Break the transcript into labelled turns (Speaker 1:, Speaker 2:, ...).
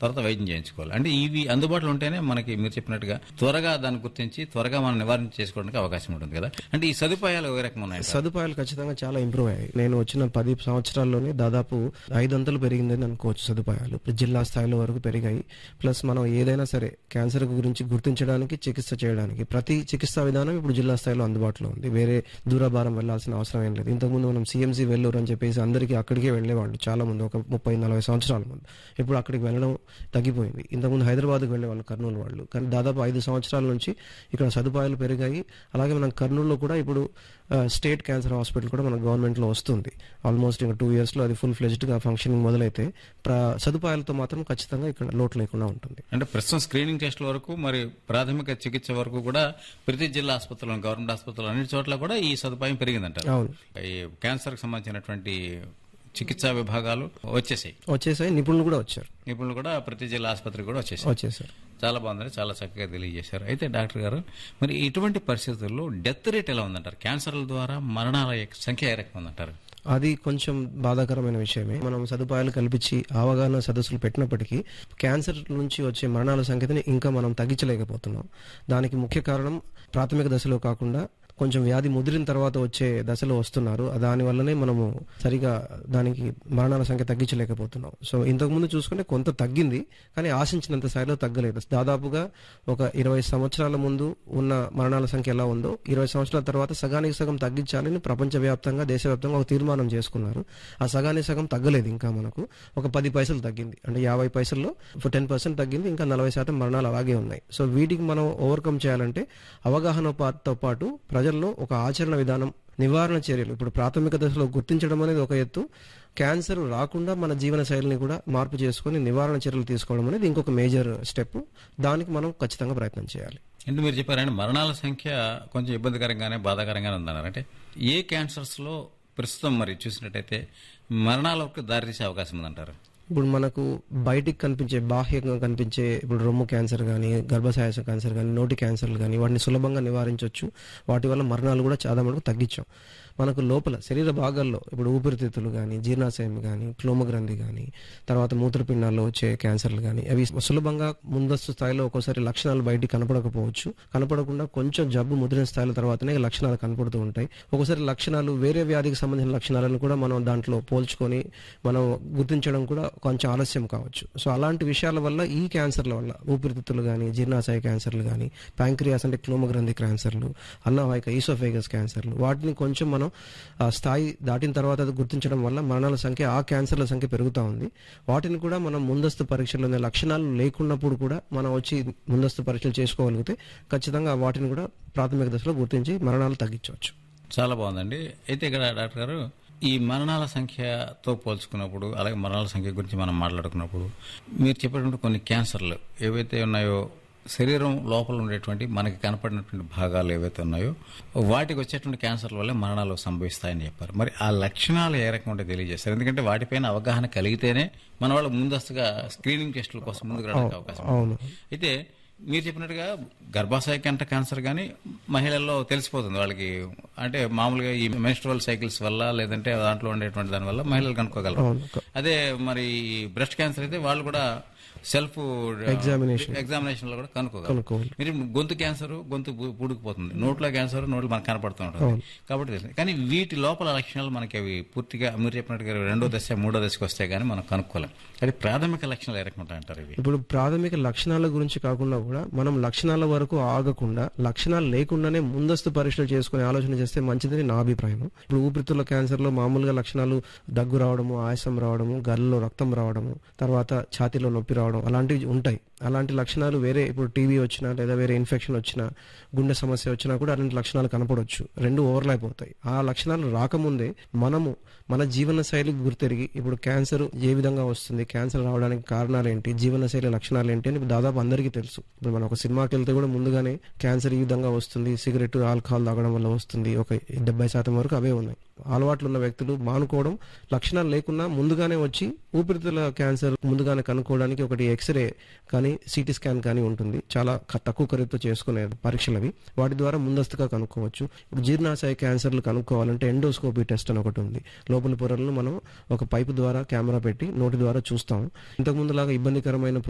Speaker 1: తర్వాత వైద్యం చేయించుకోవాలి అంటే ఇవి అందుబాటులో ఉంటేనే మనకి మీరు చెప్పినట్టుగా త్వరగా దాన్ని గుర్తించి త్వరగా మనం నివారణ చేసుకోవడానికి అవకాశం ఉంటుంది కదా అంటే ఈ సదుపాయాలు ఏ రకంగా ఉన్నాయి సార్?
Speaker 2: సదుపాయాలు ఖచ్చితంగా చాలా ఇంప్రూవ్ అయ్యాయి నేను వచ్చిన పది సంవత్సరాల్లోనే దాదాపు ఐదు వందలు పెరిగిందని అనుకోవచ్చు సదుపాయాలు ఇప్పుడు జిల్లా స్థాయిలో వరకు పెరిగాయి ప్లస్ మనం ఏదైనా సరే క్యాన్సర్ గురించి గుర్తించడానికి చికిత్స చేయడానికి ప్రతి చికిత్సా విధానం ఇప్పుడు జిల్లా స్థాయిలో అందుబాటులో ఉంది వేరే దూరభారం వెళ్లాల్సిన అవసరం ఏం లేదు ఇంతకుముందు మనం సీఎంసీ వెల్లూరు అని చెప్పేసి అందరికీ అక్కడికే వెళ్లేవాళ్ళు చాలా మంది ఒక ముప్పై నలభై సంవత్సరాల ముందు ఇప్పుడు అక్కడికి వెళ్ళడం తగ్గిపోయింది ఇంతకుముందు హైదరాబాద్కి వెళ్ళేవాళ్ళు కర్నూలు వాళ్ళు కానీ దాదాపు ఐదు సంవత్సరాల నుంచి ఇక్కడ సదుపాయాలు పెరిగాయి అలాగే మనం కర్నూలులో కూడా ఇప్పుడు ఆ, స్టేట్ క్యాన్సర్ హాస్పిటల్ కూడా మన గవర్నమెంట్లో వస్తుంది ఆల్మోస్ట్ ఇంకా టూ ఇయర్స్లో అది ఫుల్ ఫ్లెజ్డ్గా ఫంక్షనింగ్ మొదలైతే ప్ర సదుపాయాలతో మాత్రం ఖచ్చితంగా ఇక్కడ లోటు లేకుండా ఉంటుంది
Speaker 1: అంటే ప్రస్తుతం స్క్రీనింగ్ టెస్ట్ల వరకు మరి ప్రాథమిక చికిత్స వరకు కూడా ప్రతి జిల్లా ఆసుపత్రులు గవర్నమెంట్ ఆసుపత్రులు అన్ని చోట్ల కూడా ఈ సదుపాయం పెరిగిందంటారు
Speaker 2: అవును
Speaker 1: ఈ క్యాన్సర్ కి సంబంధించినటువంటి చికిత్సా విభాగాలు వచ్చేసాయి
Speaker 2: వచ్చేసాయి నిపుణులు కూడా వచ్చారు
Speaker 1: నిపుణులు కూడా ప్రతి జిల్లా ఆసుపత్రికి కూడా వచ్చేసాయి
Speaker 2: వచ్చేసారు
Speaker 1: చాలా బాగుందని చాలా చక్కగా తెలియజేశారు అయితే డాక్టర్ గారు మరి ఇటువంటి పరిస్థితుల్లో డెత్ రేట్ ఎలా ఉందంటారు క్యాన్సర్ల ద్వారా మరణాల యొక్క సంఖ్య ఏ రకంగా ఉందంటారు
Speaker 2: అది కొంచెం బాధాకరమైన విషయమే మనం సదుపాయాలు కల్పించి అవగాహన సదస్సులు పెట్టినప్పటికీ క్యాన్సర్ నుంచి వచ్చే మరణాల సంఖ్యని ఇంకా మనం తగ్గించలేకపోతున్నాం దానికి ముఖ్య కారణం ప్రాథమిక దశలో కాకుండా కొంచెం వ్యాధి ముదిరిన తర్వాత వచ్చే దశలో వస్తున్నారు దాని వల్లనే మనము సరిగా దానికి మరణాల సంఖ్య తగ్గించలేకపోతున్నాం సో ఇంతకుముందు చూసుకుంటే కొంత తగ్గింది కానీ ఆశించినంత స్థాయిలో తగ్గలేదు దాదాపుగా ఒక ఇరవై సంవత్సరాల ముందు ఉన్న మరణాల సంఖ్య ఎలా ఉందో ఇరవై సంవత్సరాల తర్వాత సగానికి సగం తగ్గించాలని ప్రపంచవ్యాప్తంగా దేశవ్యాప్తంగా ఒక తీర్మానం చేసుకున్నారు ఆ సగానికి సగం తగ్గలేదు ఇంకా మనకు ఒక పది పైసలు తగ్గింది అంటే యాభై పైసల్లో టెన్ పర్సెంట్ తగ్గింది ఇంకా నలభై శాతం మరణాలు అలాగే ఉన్నాయి సో వీటికి మనం ఓవర్కమ్ చేయాలంటే అవగాహన పాటుతో పాటు ప్రజల్లో ఒక ఆచరణ విధానం నివారణ చర్యలు ఇప్పుడు ప్రాథమిక దశలో గుర్తించడం అనేది ఒక ఎత్తు క్యాన్సర్ రాకుండా మన జీవన శైలిని కూడా మార్పు చేసుకొని నివారణ చర్యలు తీసుకోవడం అనేది ఇంకొక మేజర్ స్టెప్ దానికి మనం ఖచ్చితంగా ప్రయత్నం చేయాలి
Speaker 1: అంటే మీరు చెప్పారంటే మరణాల సంఖ్య కొంచెం ఇబ్బందికరంగానే బాధాకరంగానే ఉందన్నారు అంటే ఏ క్యాన్సర్స్ లో ప్రస్తుతం మరి చూసినట్టయితే మరణాలకు దారితీసే అవకాశం ఉందంటారు
Speaker 2: ఇప్పుడు మనకు బయటికి కనిపించే బాహ్యంగా కనిపించే ఇప్పుడు రొమ్ము క్యాన్సర్ కానీ గర్భశాయ క్యాన్సర్ కానీ నోటి క్యాన్సర్లు కానీ వాటిని సులభంగా నివారించవచ్చు వాటి వల్ల మరణాలు కూడా చాలా మటుకు తగ్గించాం మనకు లోపల శరీర భాగాల్లో ఇప్పుడు ఊపిరితిత్తులు కానీ జీర్ణాశయం కానీ క్లోమగ్రంథి కానీ తర్వాత మూత్రపిండాల్లో వచ్చే క్యాన్సర్లు కానీ అవి సులభంగా ముందస్తు స్థాయిలో ఒక్కోసారి లక్షణాలు బయటికి కనపడకపోవచ్చు కనపడకుండా కొంచెం జబ్బు ముదిరిన స్థాయిల తర్వాతనే లక్షణాలు కనపడుతూ ఉంటాయి ఒకసారి లక్షణాలు వేరే వ్యాధికి సంబంధించిన లక్షణాలను కూడా మనం దాంట్లో పోల్చుకొని మనం గుర్తించడం కూడా కొంచెం ఆలస్యం కావచ్చు సో అలాంటి విషయాల వల్ల ఈ క్యాన్సర్ల వల్ల ఊపిరితిత్తులు కానీ జీర్ణాశయ క్యాన్సర్లు కానీ ప్యాంక్రియాస్ అంటే క్లోమగ్రంథి క్యాన్సర్లు అన్నవాహిక ఈసోఫేగస్ క్యాన్సర్లు వాటిని కొంచెం మనం ఆ స్థాయి దాటిన తర్వాత అది గుర్తించడం వల్ల మరణాల సంఖ్య ఆ క్యాన్సర్ల సంఖ్య పెరుగుతూ ఉంది వాటిని కూడా మనం ముందస్తు పరీక్షలు లక్షణాలు లేకున్నప్పుడు కూడా మనం వచ్చి ముందస్తు పరీక్షలు చేసుకోగలిగితే ఖచ్చితంగా వాటిని కూడా ప్రాథమిక దశలో గుర్తించి మరణాలు తగ్గించవచ్చు
Speaker 1: చాలా బాగుందండి అయితే ఇక్కడ డాక్టర్ గారు ఈ మరణాల సంఖ్యతో పోల్చుకున్నప్పుడు అలాగే మరణాల సంఖ్య గురించి మనం మాట్లాడుకున్నప్పుడు మీరు చెప్పినటువంటి కొన్ని క్యాన్సర్లు ఏవైతే ఉన్నాయో శరీరం లోపల ఉండేటువంటి మనకి కనపడినటువంటి భాగాలు ఏవైతే ఉన్నాయో వాటికి వచ్చేటువంటి క్యాన్సర్ల వల్ల మరణాలు సంభవిస్తాయని చెప్పారు మరి ఆ లక్షణాలు ఏ రకంగా ఉంటే తెలియజేస్తారు ఎందుకంటే వాటిపైన అవగాహన కలిగితేనే మన వాళ్ళు ముందస్తుగా స్క్రీనింగ్ టెస్టుల కోసం ముందుకు రావడానికి అవకాశం ఉంది.
Speaker 2: అవును
Speaker 1: అయితే మీరు చెప్పినట్టుగా గర్భాశయ కంట క్యాన్సర్ కానీ మహిళల్లో తెలిసిపోతుంది వాళ్ళకి అంటే మామూలుగా ఈ మెన్స్ట్రువల్ సైకిల్స్ వల్ల లేదంటే దాంట్లో ఉండేటువంటి దాని వల్ల మహిళలు కనుక్కోగలరు
Speaker 2: అవును
Speaker 1: అదే మరి బ్రెస్ట్ క్యాన్సర్ అయితే వాళ్ళు కూడా సెల్ఫ్
Speaker 2: Examination.
Speaker 1: ఎగ్జామినేషన్ లో కూడా కనుక్కోగలరు
Speaker 2: కనుక్కోవాలి
Speaker 1: మీరు ఇప్పుడు గొంతు క్యాన్సర్ గొంతు పూ- పూడుకుపోతుంది నోట్లో క్యాన్సర్ నోట్లు మనకు కనపడుతూ ఉంటుంది కాబట్టి తెలుసు. కానీ వీటి లోపల లక్షణాలు మనకి అవి పూర్తిగా మీరు చెప్పినట్టుగా రెండో దశ మూడో దశకు వస్తే గానీ మనం కనుక్కోలేం అది ప్రాథమిక లక్షణాలు ఏ రకంగా ఉంటాయంటారు ఇవి
Speaker 2: ఇప్పుడు ప్రాథమిక లక్షణాల గురించి కాకుండా కూడా మనం లక్షణాల వరకు ఆగకుండా లక్షణాలు లేకుండానే ముందస్తు పరీక్షలు చేసుకునే ఆలోచన చేస్తే మంచిదని నా అభిప్రాయం ఇప్పుడు ఊపిరితిత్తుల క్యాన్సర్ లో మామూలుగా లక్షణాలు దగ్గు రావడము ఆయాసం రావడము గల్లలో రక్తం రావడము తర్వాత ఛాతీలో నొప్పి రావడం అలాంటివి ఉంటాయి అలాంటి లక్షణాలు వేరే ఇప్పుడు టీవీ వచ్చినా లేదా వేరే ఇన్ఫెక్షన్ వచ్చినా గుండె సమస్య వచ్చినా కూడా అలాంటి లక్షణాలు కనపడవచ్చు రెండు ఓవర్లాప్ అవుతాయి ఆ లక్షణాలు రాకముందే మనము మన జీవన శైలికి గుర్తెరిగి ఇప్పుడు క్యాన్సర్ ఏ విధంగా వస్తుంది క్యాన్సర్ రావడానికి కారణాలు ఏంటి జీవన శైలి లక్షణాలు ఏంటి అని దాదాపు అందరికీ తెలుసు ఇప్పుడు మనం ఒక సినిమాకి వెళ్తే కూడా ముందుగానే క్యాన్సర్ ఈ విధంగా వస్తుంది సిగరెట్ ఆల్కహాల్ తాగడం వల్ల వస్తుంది ఒక డెబ్బై శాతం వరకు అవే ఉన్నాయి అలవాట్లు ఉన్న వ్యక్తులు మానుకోవడం లక్షణాలు లేకున్నా ముందుగానే వచ్చి ఊపిరితిత్తుల క్యాన్సర్ ముందుగానే కనుక్కోవడానికి ఒకటి ఎక్స్రే కానీ సిటీ స్కాన్ కానీ ఉంటుంది చాలా క- తక్కువ ఖరీదుతో చేసుకునే పరీక్షలు అవి వాటి ద్వారా ముందస్తుగా కనుక్కోవచ్చు ఇప్పుడు జీర్ణాశయ క్యాన్సర్లు కనుక్కోవాలంటే ఎండోస్కోపీ టెస్ట్ అని ఒకటి ఉంది లోపల పొరలను మనం ఒక పైపు ద్వారా కెమెరా పెట్టి నోటి ద్వారా చూస్తాం ఇంతకు ముందులాగా ఇబ్బందికరమైన